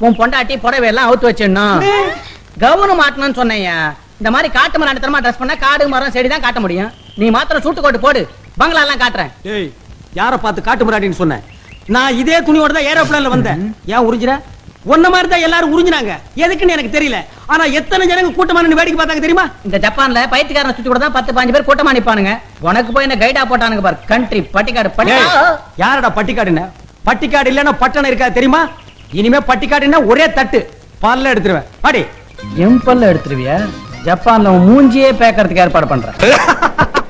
உன் பொண்டாட்டி புடவை எல்லாம் அவுத்து வச்சிடணும் கவுனு மாட்டணும்னு சொன்னேயா இந்த மாதிரி காட்டு மரம் அடுத்தமா ட்ரெஸ் பண்ணா காடு மரம் செடி தான் காட்ட முடியும் நீ மாத்திரம் சூட்டு கோட்டு போடு பங்களா எல்லாம் காட்டுறேன் ஏய் யார பார்த்து காட்டு முறாடின்னு சொன்னேன் நான் இதே துணியோட தான் ஏரோப்ளேன்ல வந்தேன் ஏன் உறிஞ்சிற உன்ன மாதிரி தான் எல்லாரும் உறிஞ்சினாங்க எதுக்குன்னு எனக்கு தெரியல ஆனா எத்தனை ஜனங்க கூட்டமா நின்னு வேடிக்கை பார்த்தாங்க தெரியுமா இந்த ஜப்பான்ல பைத்தியக்காரனை சுத்தி கூட தான் பத்து பாஞ்சு பேர் கூட்டமா நிப்பானுங்க உனக்கு போய் என்ன கைடா போட்டானுங்க பாரு கண்ட்ரி பட்டிக்காடு ஏய், பட்டிக்காடு யாரடா பட்டிக்காடுன்னு பட்டிக்காடு இல்லன்னா பட்டணம் இருக்காது தெரியுமா இனிமே பட்டிக்காடுன்னா ஒரே தட்டு பல்ல எடுத்துருவேன் பாடி எம்பல்ல எடுத்துருவியா ஜப்பான்ல உன் மூஞ்சியே பேக்கறதுக்கு ஏற்பாடு பண்றேன்